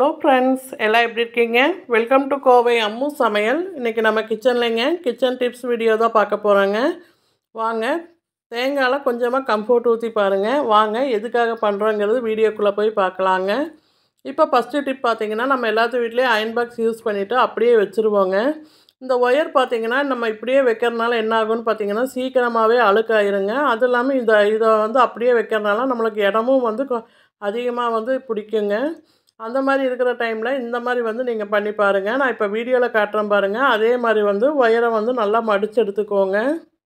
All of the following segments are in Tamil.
ஹலோ ஃப்ரெண்ட்ஸ் எல்லாம் எப்படி இருக்கீங்க வெல்கம் டு கோவை அம்மு சமையல் இன்றைக்கி நம்ம கிச்சன்லைங்க கிச்சன் டிப்ஸ் வீடியோ தான் பார்க்க போகிறோங்க வாங்க தேங்காயில் கொஞ்சமாக கம்ஃபோர்ட் ஊற்றி பாருங்கள் வாங்க எதுக்காக பண்ணுறோங்கிறது வீடியோக்குள்ளே போய் பார்க்கலாங்க இப்போ ஃபஸ்ட்டு டிப் பார்த்தீங்கன்னா நம்ம எல்லாத்து வீட்லேயும் அயன் பாக்ஸ் யூஸ் பண்ணிவிட்டு அப்படியே வச்சுருவோங்க இந்த ஒயர் பார்த்தீங்கன்னா நம்ம இப்படியே வைக்கிறதுனால என்ன ஆகும்னு பார்த்தீங்கன்னா சீக்கிரமாகவே அழுக்காயிருங்க அது இல்லாமல் இதை இதை வந்து அப்படியே வைக்கிறதுனால நம்மளுக்கு இடமும் வந்து அதிகமாக வந்து பிடிக்குங்க அந்த மாதிரி இருக்கிற டைமில் இந்த மாதிரி வந்து நீங்கள் பண்ணி பாருங்கள் நான் இப்போ வீடியோவில் காட்டுறேன் பாருங்கள் அதே மாதிரி வந்து ஒயரை வந்து நல்லா மடித்து எடுத்துக்கோங்க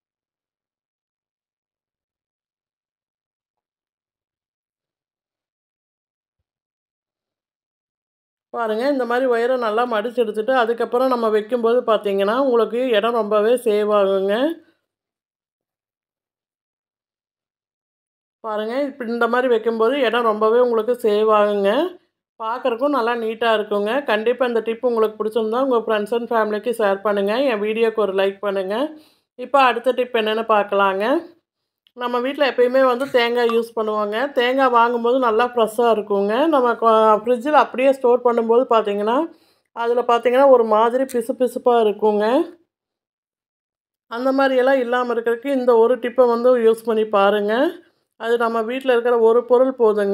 பாருங்கள் இந்த மாதிரி ஒயரை நல்லா மடித்து எடுத்துகிட்டு அதுக்கப்புறம் நம்ம வைக்கும்போது பார்த்தீங்கன்னா உங்களுக்கு இடம் ரொம்பவே சேவ் ஆகுங்க பாருங்கள் இப்போ இந்த மாதிரி வைக்கும்போது இடம் ரொம்பவே உங்களுக்கு சேவ் ஆகுங்க பார்க்குறக்கும் நல்லா நீட்டாக இருக்குங்க கண்டிப்பாக இந்த டிப் உங்களுக்கு பிடிச்சிருந்தா உங்கள் ஃப்ரெண்ட்ஸ் அண்ட் ஃபேமிலிக்கு ஷேர் பண்ணுங்கள் என் வீடியோக்கு ஒரு லைக் பண்ணுங்கள் இப்போ அடுத்த டிப் என்னென்னு பார்க்கலாங்க நம்ம வீட்டில் எப்பயுமே வந்து தேங்காய் யூஸ் பண்ணுவாங்க தேங்காய் வாங்கும்போது நல்லா ஃப்ரெஷ்ஷாக இருக்குங்க நம்ம ஃப்ரிட்ஜில் அப்படியே ஸ்டோர் பண்ணும்போது பார்த்திங்கன்னா அதில் பார்த்திங்கன்னா ஒரு மாதிரி பிசு பிசுப்பாக இருக்குங்க அந்த மாதிரியெல்லாம் இல்லாமல் இருக்கிறதுக்கு இந்த ஒரு டிப்பை வந்து யூஸ் பண்ணி பாருங்கள் அது நம்ம வீட்டில் இருக்கிற ஒரு பொருள் போதுங்க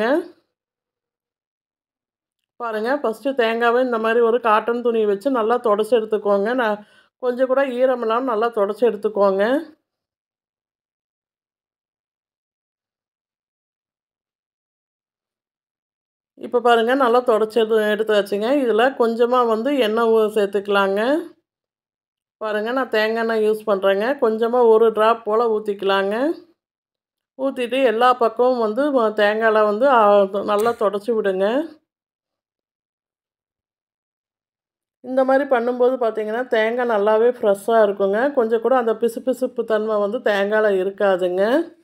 பாருங்கள் ஃபஸ்ட்டு தேங்காவை இந்த மாதிரி ஒரு காட்டன் துணி வச்சு நல்லா தொடச்சி எடுத்துக்கோங்க நான் கொஞ்சம் கூட ஈரம் இல்லாமல் நல்லா தொடச்சி எடுத்துக்கோங்க இப்போ பாருங்கள் நல்லா தொடச்சி எடு எடுத்து வச்சுங்க இதில் கொஞ்சமாக வந்து எண்ணெய் சேர்த்துக்கலாங்க பாருங்கள் நான் தேங்காய் எண்ணெய் யூஸ் பண்ணுறேங்க கொஞ்சமாக ஒரு ட்ராப் போல் ஊற்றிக்கலாங்க ஊற்றிட்டு எல்லா பக்கமும் வந்து தேங்காயில் வந்து நல்லா தொடச்சி விடுங்க இந்த மாதிரி பண்ணும்போது பார்த்திங்கன்னா தேங்காய் நல்லாவே ஃப்ரெஷ்ஷாக இருக்குங்க கொஞ்சம் கூட அந்த பிசு பிசுப்பு தன்மை வந்து தேங்காயில் இருக்காதுங்க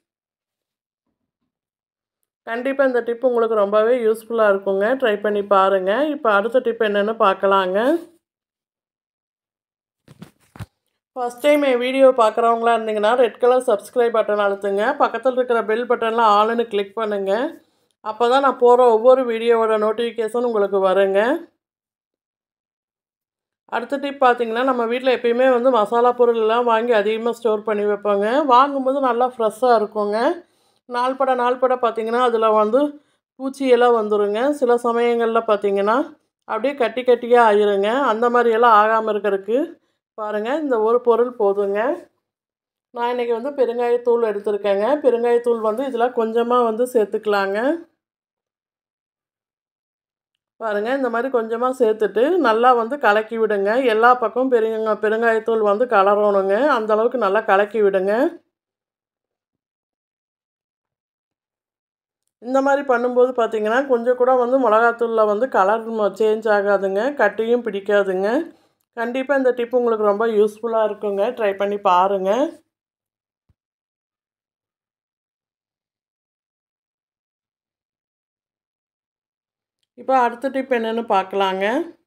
கண்டிப்பாக இந்த டிப் உங்களுக்கு ரொம்பவே யூஸ்ஃபுல்லாக இருக்குங்க ட்ரை பண்ணி பாருங்கள் இப்போ அடுத்த டிப் என்னென்னு பார்க்கலாங்க ஃபஸ்ட் டைம் என் வீடியோ பார்க்குறவங்களா இருந்தீங்கன்னா ரெட் கலர் சப்ஸ்கிரைப் பட்டன் அழுத்துங்க பக்கத்தில் இருக்கிற பெல் பட்டனில் ஆளுன்னு கிளிக் பண்ணுங்கள் அப்போ தான் நான் போகிற ஒவ்வொரு வீடியோவோட நோட்டிஃபிகேஷன் உங்களுக்கு வருங்க அடுத்த டிப் பார்த்திங்கன்னா நம்ம வீட்டில் எப்பயுமே வந்து மசாலா பொருள்லாம் வாங்கி அதிகமாக ஸ்டோர் பண்ணி வைப்பாங்க வாங்கும்போது நல்லா ஃப்ரெஷ்ஷாக இருக்குங்க நாள்பட நாள்பட பார்த்திங்கன்னா அதில் வந்து பூச்சியெல்லாம் வந்துடுங்க சில சமயங்களில் பார்த்திங்கன்னா அப்படியே கட்டி கட்டியாக ஆயிருங்க அந்த மாதிரியெல்லாம் ஆகாமல் இருக்கிறதுக்கு பாருங்கள் இந்த ஒரு பொருள் போதுங்க நான் இன்றைக்கி வந்து பெருங்காயத்தூள் எடுத்திருக்கேங்க பெருங்காயத்தூள் வந்து இதில் கொஞ்சமாக வந்து சேர்த்துக்கலாங்க பாருங்கள் இந்த மாதிரி கொஞ்சமாக சேர்த்துட்டு நல்லா வந்து கலக்கி விடுங்க எல்லா பக்கமும் பெருங்க பெருங்காயத்தூள் வந்து கலரணுங்க அந்தளவுக்கு நல்லா கலக்கி விடுங்க இந்த மாதிரி பண்ணும்போது பார்த்திங்கன்னா கொஞ்சம் கூட வந்து மிளகாத்தூளில் வந்து கலர் சேஞ்ச் ஆகாதுங்க கட்டியும் பிடிக்காதுங்க கண்டிப்பாக இந்த டிப் உங்களுக்கு ரொம்ப யூஸ்ஃபுல்லாக இருக்குங்க ட்ரை பண்ணி பாருங்கள் இப்போ அடுத்த டிப் என்னென்னு பார்க்கலாங்க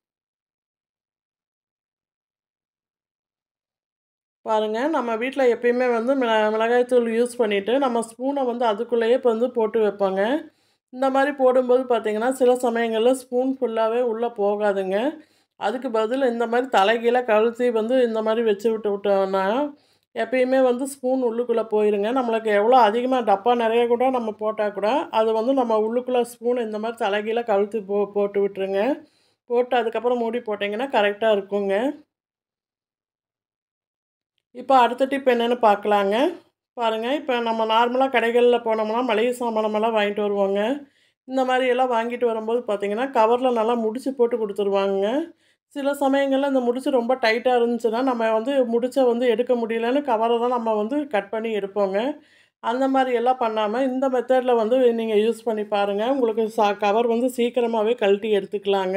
பாருங்கள் நம்ம வீட்டில் எப்பயுமே வந்து மிள மிளகாய்த்தூள் யூஸ் பண்ணிவிட்டு நம்ம ஸ்பூனை வந்து அதுக்குள்ளேயே இப்போ வந்து போட்டு வைப்போங்க இந்த மாதிரி போடும்போது பார்த்திங்கன்னா சில சமயங்களில் ஸ்பூன் ஃபுல்லாகவே உள்ளே போகாதுங்க அதுக்கு பதில் இந்த மாதிரி தலைகீழ கழுத்தி வந்து இந்த மாதிரி வச்சு விட்டு விட்டோம்னா எப்பயுமே வந்து ஸ்பூன் உள்ளுக்குள்ளே போயிருங்க நம்மளுக்கு எவ்வளோ அதிகமாக டப்பா நிறைய கூட நம்ம போட்டால் கூட அது வந்து நம்ம உள்ளுக்குள்ளே ஸ்பூன் இந்த மாதிரி தலைகீழ கழுத்து போ போட்டு விட்டுருங்க போட்டு அதுக்கப்புறம் மூடி போட்டிங்கன்னா கரெக்டாக இருக்குங்க இப்போ அடுத்த டிப் என்னென்னு பார்க்கலாங்க பாருங்கள் இப்போ நம்ம நார்மலாக கடைகளில் போனோம்னா மளிகை சாமானமெல்லாம் வாங்கிட்டு வருவோங்க இந்த மாதிரி எல்லாம் வாங்கிட்டு வரும்போது பார்த்திங்கன்னா கவரில் நல்லா முடிச்சு போட்டு கொடுத்துருவாங்க சில சமயங்களில் இந்த முடிச்சு ரொம்ப டைட்டாக இருந்துச்சுன்னா நம்ம வந்து முடிச்சை வந்து எடுக்க முடியலன்னு கவரை தான் நம்ம வந்து கட் பண்ணி எடுப்போங்க அந்த மாதிரி எல்லாம் பண்ணாமல் இந்த மெத்தடில் வந்து நீங்கள் யூஸ் பண்ணி பாருங்கள் உங்களுக்கு சா கவர் வந்து சீக்கிரமாகவே கழட்டி எடுத்துக்கலாங்க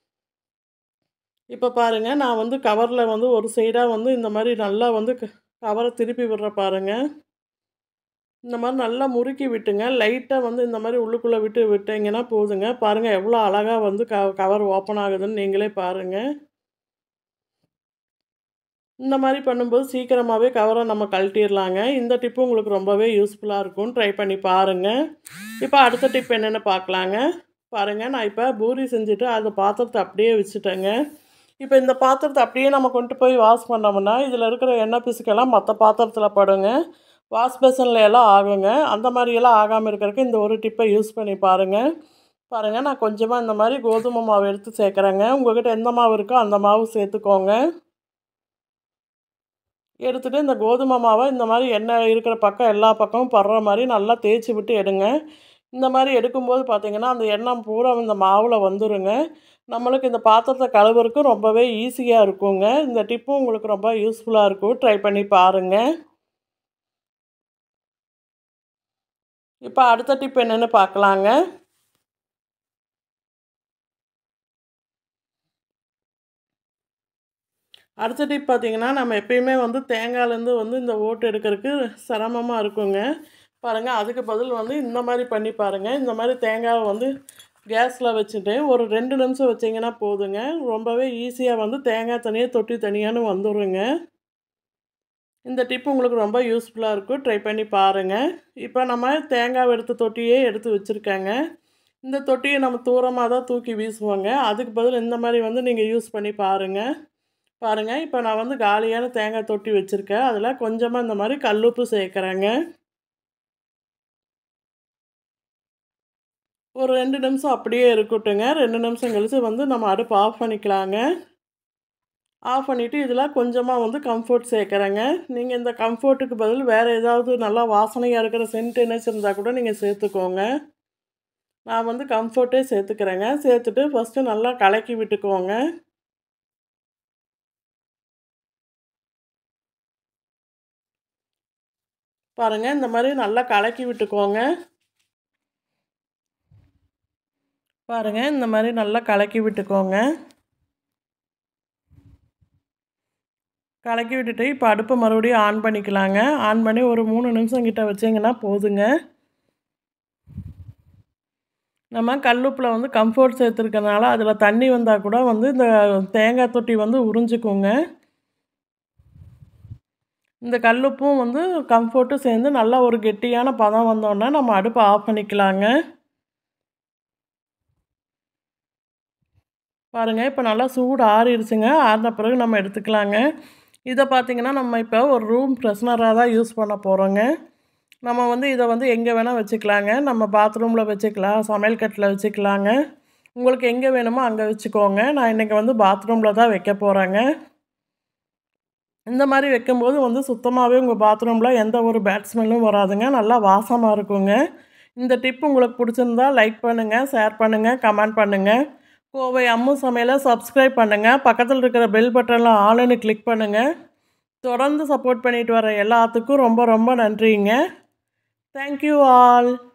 இப்போ பாருங்கள் நான் வந்து கவரில் வந்து ஒரு சைடாக வந்து இந்த மாதிரி நல்லா வந்து கவரை திருப்பி விடுற பாருங்கள் இந்த மாதிரி நல்லா முறுக்கி விட்டுங்க லைட்டாக வந்து இந்த மாதிரி உள்ளுக்குள்ளே விட்டு விட்டிங்கன்னா போதுங்க பாருங்கள் எவ்வளோ அழகாக வந்து க கவர் ஓப்பன் ஆகுதுன்னு நீங்களே பாருங்கள் இந்த மாதிரி பண்ணும்போது சீக்கிரமாகவே கவரை நம்ம கழட்டிடலாங்க இந்த டிப்பு உங்களுக்கு ரொம்பவே யூஸ்ஃபுல்லாக இருக்கும் ட்ரை பண்ணி பாருங்கள் இப்போ அடுத்த டிப் என்னென்னு பார்க்கலாங்க பாருங்கள் நான் இப்போ பூரி செஞ்சுட்டு அந்த பாத்திரத்தை அப்படியே வச்சுட்டேங்க இப்போ இந்த பாத்திரத்தை அப்படியே நம்ம கொண்டு போய் வாஷ் பண்ணோம்னா இதில் இருக்கிற எண்ணெய் பிசுக்கெல்லாம் மற்ற பாத்திரத்தில் படுங்க வாஷ் பேசனில் எல்லாம் ஆகுங்க அந்த மாதிரியெல்லாம் ஆகாமல் இருக்கிறதுக்கு இந்த ஒரு டிப்பை யூஸ் பண்ணி பாருங்கள் பாருங்கள் நான் கொஞ்சமாக இந்த மாதிரி கோதுமை மாவு எடுத்து சேர்க்குறேங்க உங்கள்கிட்ட எந்த மாவு இருக்கோ அந்த மாவு சேர்த்துக்கோங்க எடுத்துகிட்டு இந்த கோதுமை மாவை இந்த மாதிரி எண்ணெய் இருக்கிற பக்கம் எல்லா பக்கமும் படுற மாதிரி நல்லா தேய்ச்சி விட்டு எடுங்க இந்த மாதிரி எடுக்கும்போது பார்த்திங்கன்னா அந்த எண்ணெய் பூரா இந்த மாவில் வந்துடுங்க நம்மளுக்கு இந்த பாத்திரத்தை கழுவுறதுக்கு ரொம்பவே ஈஸியாக இருக்குங்க இந்த டிப்பும் உங்களுக்கு ரொம்ப யூஸ்ஃபுல்லாக இருக்கும் ட்ரை பண்ணி பாருங்கள் இப்போ அடுத்த டிப் என்னென்னு பார்க்கலாங்க அடுத்த டிப் பார்த்திங்கன்னா நம்ம எப்பயுமே வந்து தேங்காயிலேருந்து வந்து இந்த ஓட்டு எடுக்கிறதுக்கு சிரமமாக இருக்குங்க பாருங்கள் அதுக்கு பதில் வந்து இந்த மாதிரி பண்ணி பாருங்கள் இந்த மாதிரி தேங்காவை வந்து கேஸில் வச்சுட்டு ஒரு ரெண்டு நிமிஷம் வச்சிங்கன்னா போதுங்க ரொம்பவே ஈஸியாக வந்து தேங்காய் தனியாக தொட்டி தனியான்னு வந்துடுங்க இந்த டிப் உங்களுக்கு ரொம்ப யூஸ்ஃபுல்லாக இருக்கும் ட்ரை பண்ணி பாருங்கள் இப்போ நம்ம தேங்காய் எடுத்த தொட்டியே எடுத்து வச்சுருக்கேங்க இந்த தொட்டியை நம்ம தூரமாக தான் தூக்கி வீசுவோங்க அதுக்கு பதில் இந்த மாதிரி வந்து நீங்கள் யூஸ் பண்ணி பாருங்கள் பாருங்கள் இப்போ நான் வந்து காலியான தேங்காய் தொட்டி வச்சுருக்கேன் அதில் கொஞ்சமாக இந்த மாதிரி கல்லுப்பு சேர்க்குறேங்க ஒரு ரெண்டு நிமிஷம் அப்படியே இருக்கட்டுங்க ரெண்டு நிமிஷம் கழித்து வந்து நம்ம அடுப்பு ஆஃப் பண்ணிக்கலாங்க ஆஃப் பண்ணிவிட்டு இதில் கொஞ்சமாக வந்து கம்ஃபர்ட் சேர்க்குறேங்க நீங்கள் இந்த கம்ஃபர்ட்டுக்கு பதில் வேறு ஏதாவது நல்லா வாசனையாக இருக்கிற சென்ட் என்ன இருந்தால் கூட நீங்கள் சேர்த்துக்கோங்க நான் வந்து கம்ஃபர்ட்டே சேர்த்துக்கிறேங்க சேர்த்துட்டு ஃபஸ்ட்டு நல்லா கலக்கி விட்டுக்குவோங்க பாருங்கள் இந்த மாதிரி நல்லா கலக்கி விட்டுக்கோங்க பாருங்கள் இந்த மாதிரி நல்லா கலக்கி விட்டுக்கோங்க கலக்கி விட்டுட்டு இப்போ அடுப்பை மறுபடியும் ஆன் பண்ணிக்கலாங்க ஆன் பண்ணி ஒரு மூணு நிமிஷம் கிட்ட வச்சிங்கன்னா போதுங்க நம்ம கல்லுப்பில் வந்து கம்ஃபர்ட் சேர்த்துருக்கனால அதில் தண்ணி வந்தால் கூட வந்து இந்த தேங்காய் தொட்டி வந்து உறிஞ்சிக்குங்க இந்த கல்லுப்பும் வந்து கம்ஃபர்ட்டும் சேர்ந்து நல்லா ஒரு கெட்டியான பதம் வந்தோடனே நம்ம அடுப்பை ஆஃப் பண்ணிக்கலாங்க பாருங்கள் இப்போ நல்லா சூடு ஆறிடுச்சுங்க ஆறின பிறகு நம்ம எடுத்துக்கலாங்க இதை பார்த்திங்கன்னா நம்ம இப்போ ஒரு ரூம் ஃப்ரெஷ்னராக தான் யூஸ் பண்ண போகிறோங்க நம்ம வந்து இதை வந்து எங்கே வேணால் வச்சுக்கலாங்க நம்ம பாத்ரூமில் வச்சுக்கலாம் சமையல் கட்டில் வச்சுக்கலாங்க உங்களுக்கு எங்கே வேணுமோ அங்கே வச்சுக்கோங்க நான் இன்றைக்கி வந்து பாத்ரூமில் தான் வைக்க போகிறேங்க இந்த மாதிரி வைக்கும்போது வந்து சுத்தமாகவே உங்கள் பாத்ரூமில் எந்த ஒரு பேட் ஸ்மெல்லும் வராதுங்க நல்லா வாசமாக இருக்குங்க இந்த டிப் உங்களுக்கு பிடிச்சிருந்தா லைக் பண்ணுங்கள் ஷேர் பண்ணுங்கள் கமெண்ட் பண்ணுங்கள் கோவை அம்மு சமையலை சப்ஸ்கிரைப் பண்ணுங்கள் பக்கத்தில் இருக்கிற பெல் பட்டனில் ஆளுன்னு கிளிக் பண்ணுங்கள் தொடர்ந்து சப்போர்ட் பண்ணிட்டு வர எல்லாத்துக்கும் ரொம்ப ரொம்ப நன்றிங்க தேங்க்யூ ஆல்